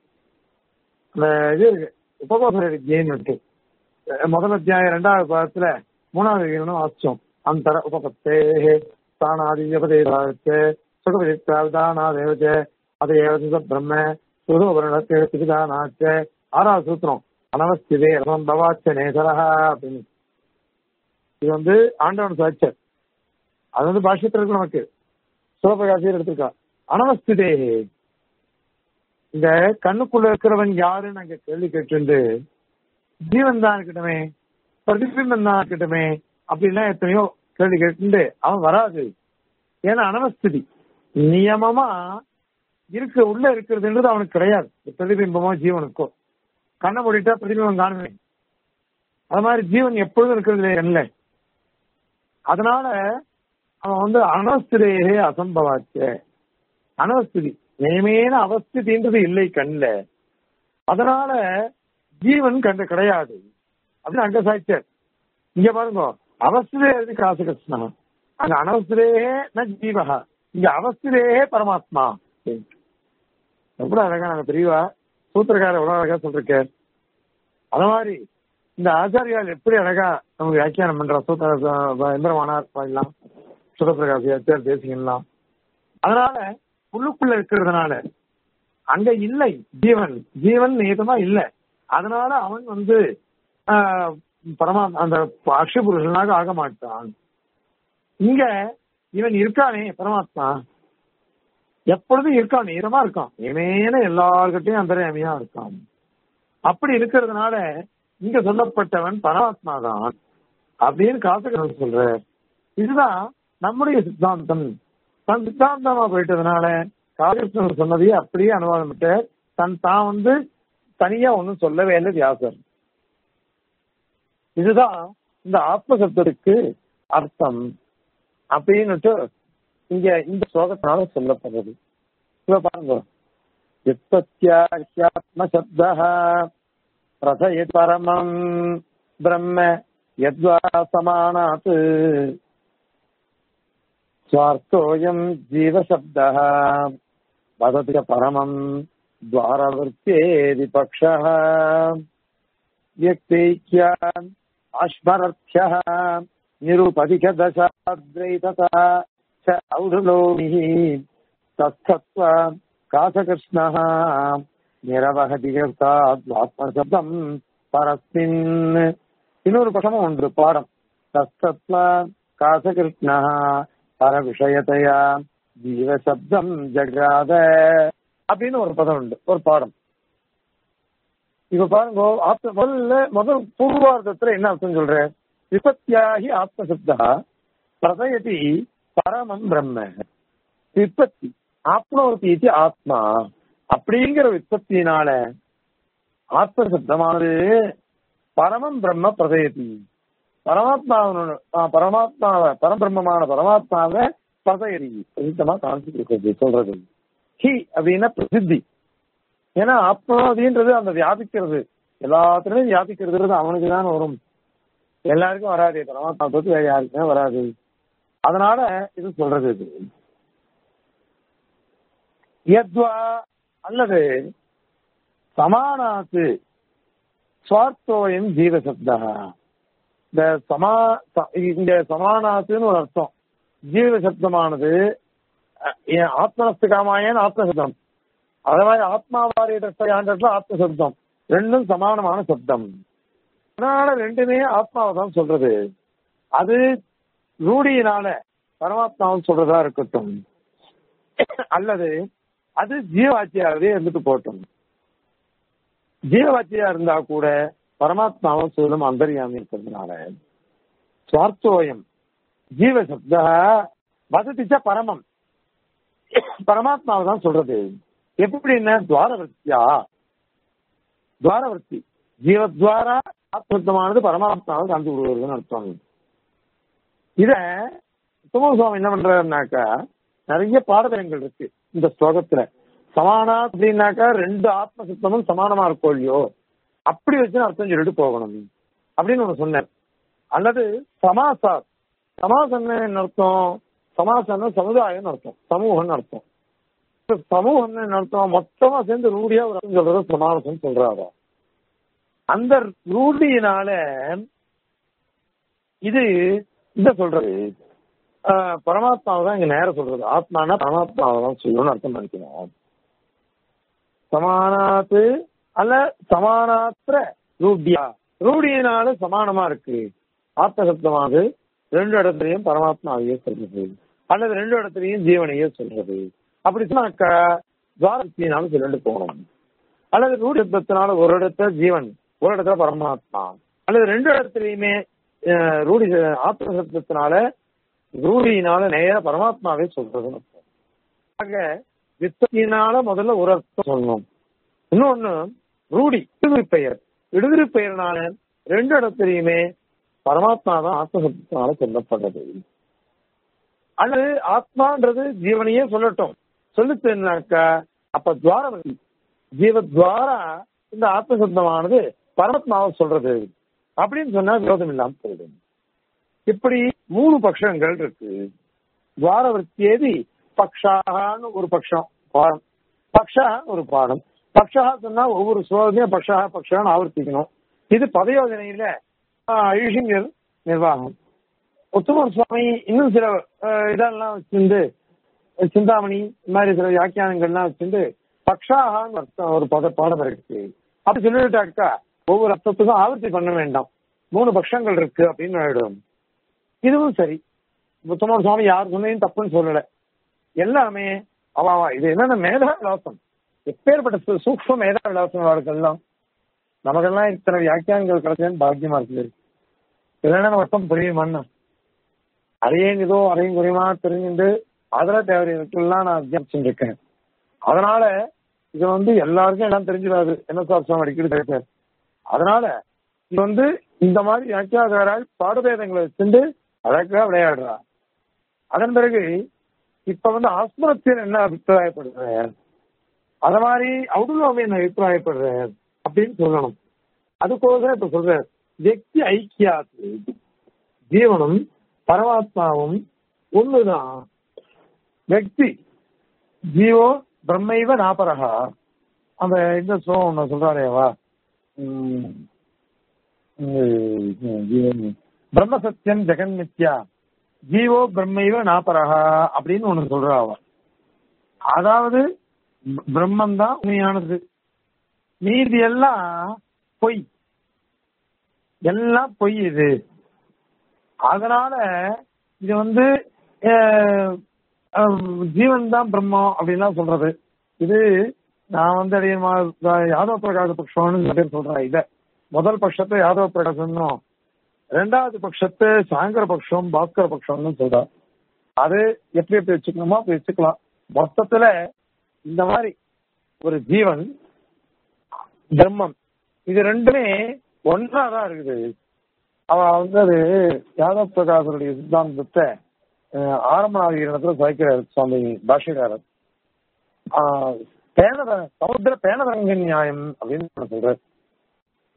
அந்த இது இருக்கு உபகோசர வித்யன்னு இருக்கு அஹ் முதல் அத்தியாயம் ரெண்டாவது பாதத்துல மூணாவது விகிதம் வாசிச்சோம் அந்த உபபத்தே ஸ்தானாதி உபதேசாச்சு சுகவிதானாதேவச்ச அதேவ பிரம்ம சுகவரணத்தை திரிதானாச்ச ஆறாவது சூத்திரம் அனவஸ்திதே ரமம் பவாச்ச நேசரஹா அப்படின்னு இது வந்து ஆண்டவன் சாட்சர் அது வந்து பாஷ்யத்தில் இருக்கு நமக்கு சிவபிரகாசியர் எடுத்திருக்கா அனவஸ்திதே இந்த கண்ணுக்குள்ள இருக்கிறவன் யாருன்னு அங்க கேள்வி கேட்டு ஜீவன் தான் இருக்கட்டுமே பிரதிபிம்பம் தான் இருக்கட்டுமே அப்படிலாம் எத்தனையோ கேள்வி கேட்டு அவன் வராது ஏன்னா அனவஸ்திதி நியமமா இருக்க உள்ள இருக்கிறதுன்றது அவனுக்கு கிடையாது இந்த பிரதிபிம்பமோ ஜீவனுக்கோ கண்ணை மூடிட்டா பிரதிபிம்பம் காணுமே அது மாதிரி ஜீவன் எப்பொழுதும் இருக்கிறது இல்லையா கண்ணில் அதனால அவன் வந்து அனவஸ்திரேயே அசம்பவாச்ச அனவஸ்திதி நியமேன அவஸ்திதின்றது இல்லை கண்ணில் அதனால ஜீவன் கண்டு கிடையாது அப்படின்னு அங்க சாய்ச்சார் இங்க பாருங்க அவஸ்திரே இருக்கு காசகிருஷ்ணா அங்க அனவஸ்திரேயே ந ஜீவகா இங்க அவஸ்திரேயே பரமாத்மா எவ்வளவு அழகா நாங்க தெரியவா சூத்திரக்காரர் எவ்வளவு அழகா சொல்லிருக்கார் அது மாதிரி இந்த ஆச்சாரியால் எப்படி அழகா நமக்கு வியாக்கியானம் பண்ற சூத்திர இந்திரமானார் பாடலாம் சுதப்பிரகாசியாச்சார் தேசிகன்லாம் அதனால உள்ளுக்குள்ள இருக்கிறதுனால அங்க இல்லை ஜீவன் ஜீவன் நியதமா இல்ல அதனால அவன் வந்து ஆஹ், பரமா அந்த அக்ஷபுருஷனாக ஆக மாட்டான் இங்க இவன் இருக்கானே பரமாத்மா எப்பொழுதும் இருக்கான் நேரமா இருக்கான் இவனேன எல்லார்கிட்டையும் அந்தரமியா இருக்கான் அப்படி இருக்கிறதுனால இங்க சொல்லப்பட்டவன் பரமாத்மா தான் அப்படின்னு காசகரன் சொல்ற இதுதான் நம்முடைய சித்தாந்தம் தன் சித்தாந்தமா போயிட்டதுனால காகிருஷ்ணன் சொன்னதையே அப்படியே அனுவாதம் விட்டு தன் தான் வந்து தனியா ஒன்னும் சொல்லவே இல்லை வியாசர் இதுதான் இந்த ஆத்ம சப்தத்துக்கு அர்த்தம் அப்படின்னுட்டு இங்க இந்த ஸ்லோகத்தினால சொல்லப்படுறது இப்ப பாருங்க யுக்தத்யாத்ம சப்த ரசய பரமம் பிரம்ம யத்வா சமானாத் स्वार्थोऽयम् जीवशब्दः वदति च परमम् द्वारवृत्तेति पक्षः व्यक्तैक्या अश्मरर्थ्यः निरुपधिकदशाद्वैततः च औढुलोमिः तत्सत्त्व काशकृष्णः நிரவகதிகர்த்தாத்மாத்மசப்தம் பரஸ்மின் இன்னொரு பசமும் உண்டு பாடம் தத்தத்வ காசகிருஷ்ணா பர விஷயத்தையா ஜீவசப்தம் ஜகாத அப்படின்னு ஒரு பதம் உண்டு ஒரு பாடம் இப்ப பாருங்க ஆத்ம முதல்ல முதல் பூர்வார்த்தத்துல என்ன அர்த்தம் சொல்ற விபத்தியாகி ஆத்மசப்தா பிரதயதி பரமம் பிரம்ம விபத்தி ஆத்மவதி இது ஆத்மா அப்படிங்கிற விற்பத்தியினால ஆத்ம சப்தமானது பரமம் பிரம்ம பிரதயதி பரமாத்மாவனோட பரமாத்மாவை பரபிரம்மமான பரமாத்மாவை பிரதயதி பிரசித்தமா காமிச்சு கொடுக்குறது சொல்றது ஹி அப்படின்னா பிரசித்தி ஏன்னா ஆத்மாதின்றது அந்த வியாபிக்கிறது எல்லாத்துலயும் வியாபிக்கிறது அவனுக்கு தான் வரும் எல்லாருக்கும் வராது பரமாத்மா தவிர்த்து வேற யாருக்குமே வராது அதனால இது சொல்றது இது யத்வா அல்லது சமானாத்து சுவார்த்தோயம் ஜீவசப்தா இந்த சமா ச- இந்த சமானாத்துன்னு ஒரு அர்த்தம் ஜீவ சப்தமானது அஹ், ஏன் ஆத்மனஸ்து காமாயன் ஆத்மசப்தம் அதே மாதிரி ஆத்மாவாரிய ஆண்டத்துல ஆத்மசப்தம் ரெண்டும் சமானமான சப்தம் அதனால ரெண்டுமே ஆத்மாவை தான் சொல்றது அது ரூடியினால பரமாத்மாவை சொல்றதா இருக்கட்டும் அல்லது அது ஜீவவாச்சியாகவே இருந்துட்டு போகட்டும் ஜீவவாச்சியா இருந்தா கூட பரமாத்மாவை சொல்லும் அந்தரியாமி இருக்கிறதுனால சுவார்த்தோயம் ஜீவ சப்த வசதிச்ச பரமம் பரமாத்மாவை தான் சொல்றது எப்படின்னா துவாரவர்த்தியா துவாரவர்த்தி ஜீவத்வாரா ஆத்மத்தமானது பரமாத்மாவை காண்பு விடுவதுன்னு அர்த்தம் இத சும சுவாமி என்ன பண்றாருனாக்கா நிறைய பாடதங்கள் இருக்கு இந்த ஸ்லோகத்துல சமானா அப்படின்னாக்கா ரெண்டு ஆத்ம சுத்தமும் சமானமா இருக்கும் இல்லையோ அப்படி வச்சு அர்த்தம் சொல்லிட்டு போகணும் அப்படின்னு ஒண்ணு சொன்னார் அல்லது சமாசா சமாசம்னு என்ன அர்த்தம் சமாசம்னா சமுதாயம்னு அர்த்தம் சமூகம்னு அர்த்தம் இப்ப சமூகம்னு என்ன அர்த்தம் மொத்தமா சேர்ந்து ரூடியா ஒரு அர்த்தம் சொல்றது சமாசம் சொல்றாரா அந்த ரூடியினால இது இந்த சொல்றது ஆஹ், பரமாத்மாவை தான் இங்க நேரம் சொல்றது ஆத்மானா பரமாத்மாவை தான் சொல்லணும்னு அர்த்தம் பண்ணிக்கணும் சமானாத்து அல்ல சமானாத்திர ரூடியா ரூடியினால சமானமா இருக்கு ஆத்மசப்தமானது ரெண்டு இடத்துலயும் பரமாத்மாவையே சொல்றது அல்லது ரெண்டு இடத்துலயும் ஜீவனையே சொல்றது அப்படி சொன்னாக்கா துவாரத்தினால சொல்லிட்டு போகணும் அல்லது ரூடி சப்தத்தினால ஒரு இடத்துல ஜீவன் ஒரு இடத்துல பரமாத்மா அல்லது ரெண்டு இடத்துலயுமே அஹ், ரூடி ஆத்ம சப்தத்தினால ரூடியினால நேர பரமாத்மாவே சொல்றதுன்னு அர்த்தம். ஆக வித்தத்தினால முதல்ல ஒரு அர்த்தம் சொல்லணும் இன்னொன்னு ரூடி இடுதிரி பெயர் இடுதிரி பெயர்னால ரெண்டு இடத்துலயுமே பரமாத்மா தான் ஆத்மசப்தத்தினால சொல்லப்படுறது அல்லது ஆத்மான்றது ஜீவனையே சொல்லட்டும் சொல்லிச்சுனாக்கா அப்ப துவாரவதி ஜீவத்வாரா இந்த ஆத்மசப்தமானது பரமாத்மாவை சொல்றது அப்படின்னு சொன்னா விரோதம் இல்லாம போயிடும் இப்படி மூணு பட்சங்கள் இருக்கு துவாரவர்த்தியேதி பக்ஷாகான்னு ஒரு பட்சம் பாடம் பக்ஷா ஒரு பாடம் பக்ஷா சொன்னா ஒவ்வொரு ஸ்லோகத்தையும் பக்ஷா பக்ஷான்னு ஆவர்த்திக்கணும் இது பதயோஜனையில ஐஷிங்கர் நிர்வாகம் உத்தமர் சுவாமி இன்னும் சில ஆஹ், இதெல்லாம் வச்சிருந்து சிந்தாமணி இந்த மாதிரி சில வியாக்கியானங்கள்லாம் வச்சிருந்து பக்ஷாகான்னு அர்த்தம் ஒரு பத பாடம் இருக்கு அப்படி சொல்லிட்டாக்கா ஒவ்வொரு அர்த்தத்துக்கும் ஆவர்த்தி பண்ண வேண்டாம் மூணு பட்சங்கள் இருக்கு அப்படின்னு ஆயிடும் இதுவும் சரி உத்தமர் சுவாமி யார் சொன்னதையும் தப்புன்னு சொல்லல எல்லாமே அவ அவ இது என்னன்னா மேதா விலாசம் எப்பேற்பட்ட சு- சூக்ஷ்ம மேதா விலாசம் வாழ்க்கெல்லாம் நமக்கெல்லாம் இத்தனை வியாக்கியானங்கள் கிடைச்சேன்னு பாக்கியமா இருக்குது இல்லைன்னா நம்ம அர்த்தம் புரியுமான்னா அதையும் ஏதோ அதையும் குறையுமா தெரிஞ்சுட்டு அதர தேவையெல்லாம் நான் அத்தியானிச்சுட்டு இருக்கேன் அதனால இது வந்து எல்லாருக்கும் எல்லாம் தெரிஞ்சிடாது என்ன சார் சுவாமி அடிக்கடி கேட்பார் அதனால இது வந்து இந்த மாதிரி வியாக்கியாதாரால் பாடுபேதங்களை வச்சுட்டு அழகா விளையாடுறா அதன் பிறகு இப்ப வந்து ஆஸ்மரத்தில் என்ன அபிப்பிராயப்படுறார் அத மாதிரி அவுடுலோவை என்ன அபிப்பிராயப்படுறார் அப்படின்னு சொல்லணும் அதுக்கோசரம் இப்ப சொல்றார் வெக்தி ஐக்கியாத்து ஜீவனும் பரமாத்மாவும் ஒண்ணுதான் வெக்தி ஜீவோ பிரம்மைவ நாபரகா அந்த இந்த ஸ்லோகம் ஒண்ணு சொல்றாரேவா உம், உம், பிரம்ம சத்தியம் ஜெகன் மித்யா ஜீவோ பிரம்மைவ நாபரகா அப்படின்னு ஒண்ணு சொல்றா அவ அதாவது பிரம்மன் தான் உண்மையானது மீதி எல்லாம் பொய் எல்லாம் பொய் இது அதனால இது வந்து அஹ், அஹ், ஜீவன் தான் பிரம்மம் அப்படின்லாம் சொல்றது இது நான் வந்து அதிகமா யாதவ பிரகாச பட்சம்னு சில பேர் சொல்றேன் இத முதல் பட்சத்தை யாதவ பிரகாசம்னும் ரெண்டாவது பட்சத்தை சாங்கர பட்சம் பாஸ்கர பட்சம்னு சொல்றா அது எப்படி எப்படி வச்சுக்கணுமோ அப்படி வச்சுக்கலாம் மொத்தத்துல இந்த மாதிரி ஒரு ஜீவன் பிரம்மம் இது ரெண்டுமே ஒன்றாதான் இருக்குது அவ வந்து அது யாதவ பிரகாசனுடைய சித்தாந்தத்தை அஹ், ஆரம்ப நாகரிகத்துல சாய்க்கிறார் சுவாமி பாஷ்யக்காரர் ஆஹ், பேணத சமுத்திர பேணதரங்க நியாயம் அப்படின்னு சொல்றார்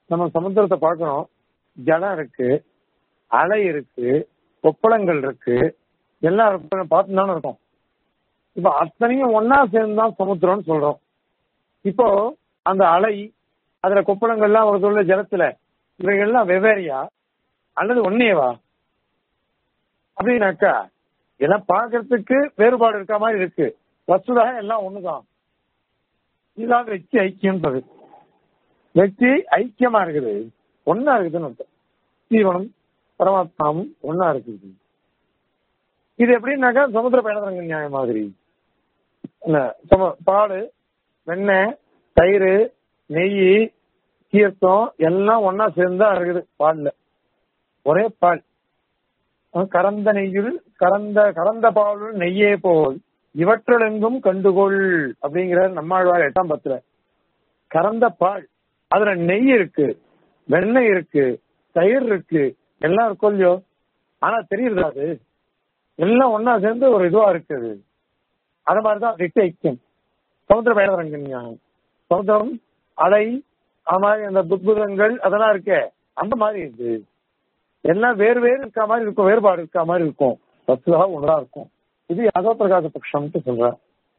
நம்ம சமுத்திரத்தை பார்க்கிறோம் ஜலம் இருக்கு அலை இருக்கு கொப்பளங்கள் இருக்கு எல்லாம் இருக்கு பார்த்து தானே இருக்கும் இப்ப அத்தனையும் ஒன்னா சேர்ந்து தான் சமுத்திரம்னு சொல்றோம் இப்போ அந்த அலை அதுல கொப்பளங்கள்லாம் ஒரு சொல்ல ஜலத்துல இவைகள்லாம் வெவ்வேறையா அல்லது ஒன்னேவா அப்படின்னாக்கா எல்லாம் பார்க்கறதுக்கு வேறுபாடு இருக்க மாதிரி இருக்கு வசுதாக எல்லாம் ஒண்ணுதான் இதுதான் வெற்றி ஐக்கியம்ன்றது வெற்றி ஐக்கியமா இருக்குது ஒன்னா இருக்குதுன்னு அர்த்தம் ஜீவனும் பரமாத்மாவும் ஒன்னா இருக்குது இது எப்படின்னாக்கா சமுத்திர பயணத்திரங்க நியாயம் மாதிரி என்ன சம பால் வெண்ணெய் தயிர் நெய் தீர்த்தம் எல்லாம் ஒன்னா சேர்ந்தா இருக்குது பால்ல ஒரே பால் கறந்த நெய்யுள் கறந்த கறந்த பாலுள் நெய்யே போல் இவற்றெங்கும் கண்டுகொள் அப்படிங்கிற நம்மாழ்வார் எட்டாம் பத்துல கறந்த பால் அதுல நெய் இருக்கு வெண்ணெய் இருக்கு தயிர் இருக்கு எல்லாம் இருக்கும் இல்லையோ ஆனா தெரியுது அது எல்லாம் ஒன்னா சேர்ந்து ஒரு இதுவா இருக்குது அது மாதிரிதான் வெற்றி ஐக்கியம் சமுத்திர பயணரங்க சமுத்திரம் அலை அது மாதிரி அந்த புத்புதங்கள் அதெல்லாம் இருக்கே அந்த மாதிரி இருக்கு எல்லாம் வேறு வேறு இருக்க மாதிரி இருக்கும் வேறுபாடு இருக்க மாதிரி இருக்கும் வசுதாக ஒன்றா இருக்கும் இது யாதவ பிரகாச பட்சம்னு சொல்ற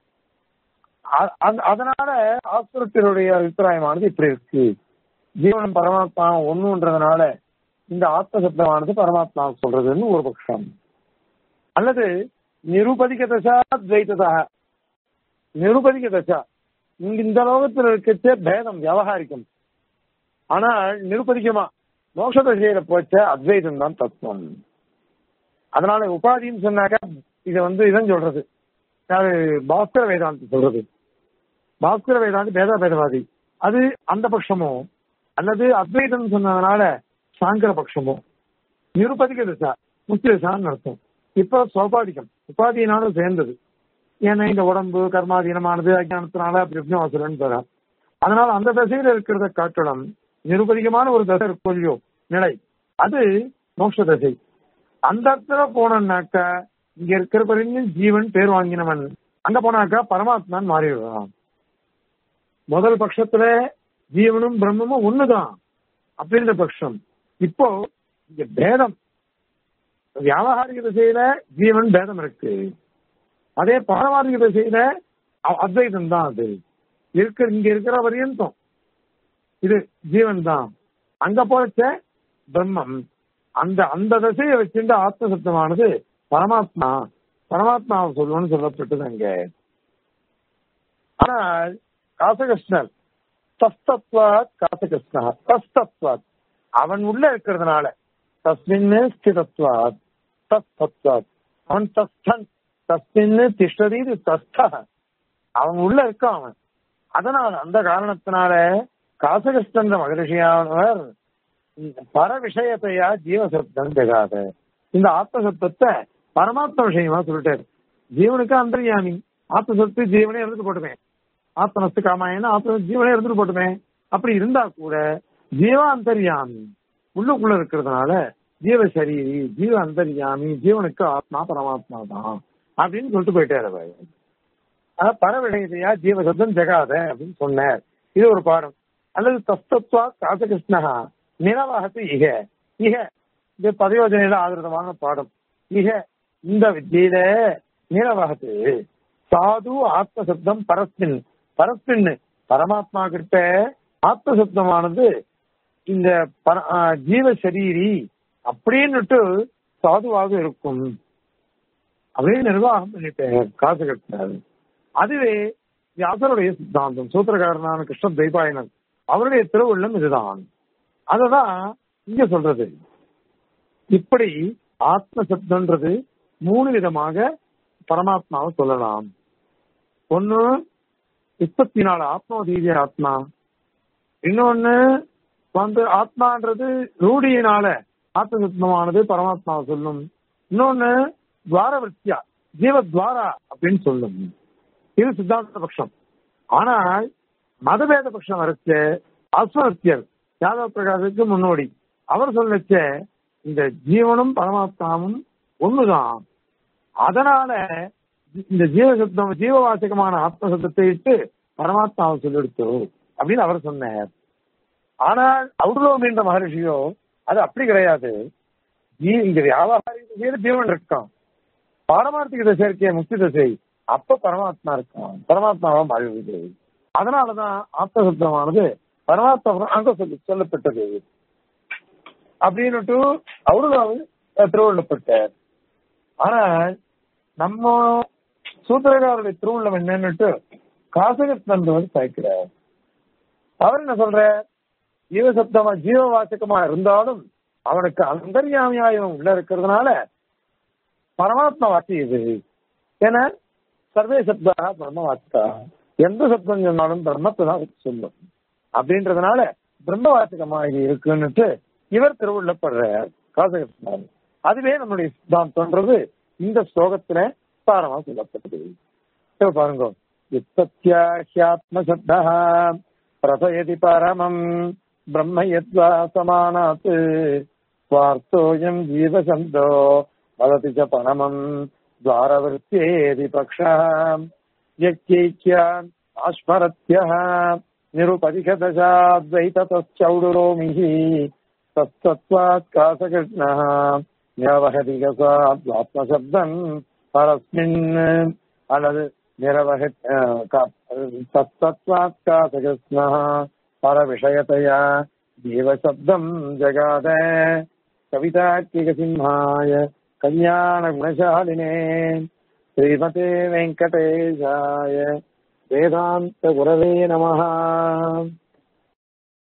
அதனால ஆசுரத்தினுடைய அபிப்பிராயமானது இப்படி இருக்கு ஜீவனம் பரமாத்மா ஒண்ணுன்றதுனால இந்த ஆத்ம சப்தமானது பரமாத்மா சொல்றதுன்னு ஒரு பட்சம் அல்லது நிருபதிக தசா துவைத்ததா நிருபதிக தசா இங்க இந்த லோகத்தில் இருக்கச்சே பேதம் வியாபகாரிக்கம் ஆனால் நிருபதிகமா மோட்ச தசையில போச்ச அத்வைதம் தான் தத்துவம் அதனால உபாதின்னு சொன்னாக்கா இது வந்து இதான் சொல்றது யாரு பாஸ்கர வேதாந்தி சொல்றது பாஸ்கர வேதாந்தி பேதா பேதவாதி அது அந்த பட்சமோ அல்லது அத்வைதம் சொன்னதுனால சாங்கர பட்சமோ நிருபதிக திசா முக்கிய திசான்னு அர்த்தம் இப்ப சோபாதிக்கம் உபாதியினாலும் சேர்ந்தது ஏன்னா இந்த உடம்பு கர்மாதீனமானது அஜானத்தினால அப்படி எப்படி அவசரம்னு சொல்றான் அதனால அந்த தசையில இருக்கிறத காட்டணும் நிருபதிகமான ஒரு தசை கொல்லியோ நிலை அது மோட்ச தசை அந்த இடத்துல போனோம்னாக்கா இங்க இருக்கிற வரைக்கும் ஜீவன் பேர் வாங்கினவன் அங்க போனாக்கா பரமாத்மான் மாறிடுறான் முதல் பட்சத்துல ஜீவனும் பிரம்மமும் ஒண்ணுதான் அப்படின்ற பட்சம் இப்போ இங்க பேதம் வியாபகாரிக திசையில ஜீவன் பேதம் இருக்கு அதே பாரமாரிக திசையில அத்வைதம் தான் அது இருக்கிற இங்க இருக்கிற வரையந்தம் இது ஜீவன் தான் அங்க போச்ச பிரம்மம் அந்த அந்த திசையை வச்சுட்டு ஆத்ம சத்தமானது பரமாத்மா பரமாத்மாவை சொல்லுவோம்னு சொல்லப்பட்டது அங்க ஆனால் காசகிருஷ்ணர் தஸ்தத்வாத் காசகிருஷ்ணா தஸ்தத்வாத் அவன் உள்ள இருக்கிறதுனால தஸ்மின்னு ஸ்திதத்வாத் தஸ்தத்வாத் அவன் தஸ்தன் தஸ்மின்னு திஷ்டதி தஸ்த அவன் உள்ள இருக்கான் அவன் அதனால அந்த காரணத்தினால காசகிருஷ்ணன்ற மகரிஷியானவர் பர விஷயத்தையா ஜீவசப்தம் ஜெகாத இந்த ஆத்மசப்தத்தை பரமாத்ம விஷயமா சொல்லிட்டாரு ஜீவனுக்கு அந்தர்யாமி ஆத்மசத்து ஜீவனே இருந்துட்டு போட்டுமே ஆத்மனஸ்து காமாயன ஆத்ம ஜீவனே இருந்துட்டு போட்டுமே அப்படி இருந்தா கூட ஜீவ அந்தர்யாமி உள்ளுக்குள்ள இருக்கிறதுனால ஜீவ சரீரி ஜீவ அந்தர்யாமி ஜீவனுக்கு ஆத்மா பரமாத்மா தான் அப்படின்னு சொல்லிட்டு போயிட்டாரு அவர் பர விஷயத்தையா ஜீவசப்தம் ஜெகாத அப்படின்னு சொன்னார் இது ஒரு பாடம் அல்லது தஸ்தத்வா காசகிருஷ்ணா நிலவகத்து இக இக இது பதயோஜனையில ஆதரதமான பாடம் இக இந்த வித்தியில நிலவகத்து சாது ஆத்மசப்தம் பரஸ்மின் பரஸ்மின் பரமாத்மா கிட்ட ஆத்மசப்தமானது இந்த ஜீவ சரீரி அப்படின்னுட்டு சாதுவாக இருக்கும் அப்படியே நிர்வாகம் பண்ணிட்டேன் காசு கட்டினாரு அதுவே வியாசருடைய சித்தாந்தம் சூத்திரகாரனான கிருஷ்ண தெய்பாயனன் அவருடைய திருவுள்ளம் இதுதான் அததான் இங்க சொல்றது இப்படி ஆத்ம சப்தன்றது மூணு விதமாக பரமாத்மாவை சொல்லலாம் ஒன்னு முப்பத்தி நாலு ஆத்மோதீதிய ஆத்மா இன்னொன்னு வந்து ஆத்மான்றது ரூடியினால ஆத்மசப்தமானது பரமாத்மாவை சொல்லும் இன்னொன்னு துவாரவர்த்தியா ஜீவத்வாரா அப்படின்னு சொல்லும் இது சித்தாந்த பட்சம் ஆனால் மதபேத பட்சம் வரைச்ச அஸ்வரத்தியர் யாதவ பிரகாசுக்கு முன்னோடி அவர் சொல்லச்ச இந்த ஜீவனும் பரமாத்மாவும் ஒண்ணுதான் அதனால இந்த ஜீவசப்தம் ஜீவவாசகமான ஆத்மசப்தத்தை இட்டு பரமாத்மாவை சொல்லெடுத்தோ அப்படின்னு அவர் சொன்னார் ஆனால் அவுடலோமின்ற மகரிஷியோ அது அப்படி கிடையாது ஜீ- இங்க வியாபாரிக திசையில ஜீவன் இருக்கான் பாரமார்த்திக திசை இருக்கே முக்தி திசை அப்ப பரமாத்மா இருக்கான் பரமாத்மாவா மாறிவிடுது அதனாலதான் ஆத்மசப்தமானது பரமாத்மா அங்க சொல்லி சொல்லப்பட்டது அப்படின்னுட்டு அவரு திருவள்ளப்பட்டார் ஆனால் நம்ம சூத்திரகாரருடைய திருவுள்ளம் என்னன்னுட்டு காசகத் வந்து சாய்க்கிறார் அவர் என்ன சொல்ற ஜீவசப்தமா ஜீவவாசகமா இருந்தாலும் அவனுக்கு அந்தர்யாமியாயம் உள்ள இருக்கிறதுனால பரமாத்மா வாசி இது ஏன்னா சர்வே சப்தா பிரம்ம வாசிக்கா எந்த சப்தம் சொன்னாலும் பிரம்மத்தை தான் சொல்லும் அப்படின்றதுனால பிரம்ம வாசகமா இது இருக்குன்னுட்டு இவர் திருவுள்ளப்படுறார் காசகத்தினார் அதுவே நம்முடைய சித்தாந்தம்ன்றது இந்த ஸ்லோகத்துல சாரமா சொல்லப்பட்டது இப்ப பாருங்க யுத்தத்யாஹ்யாத்மசப்தா பிரபயதி பரமம் பிரம்ம யத்வா சமானாத் ஸ்வார்த்தோயம் ஜீவசந்தோ வததி ச பரமம் द्वारवृत्त्येति पक्षः व्यक्त्यैक्यान् आस्मरत्यः निरुपदिशदशाद्वैततश्चौडुरोमिः तत्तत्त्वात् कासकृष्णः निरवहदिकसात्मशब्दम् परस्मिन् அல்லது நிரவக தத்தத்வாத் காசகிருஷ்ணः பரவிஷயतया ஜீவசப்தம் ஜகாத कवितार्किकसिंहाय कल्याणगुणशालिने श्रीमते वेङ्कटेशाय वेदान्तगुरवे नमः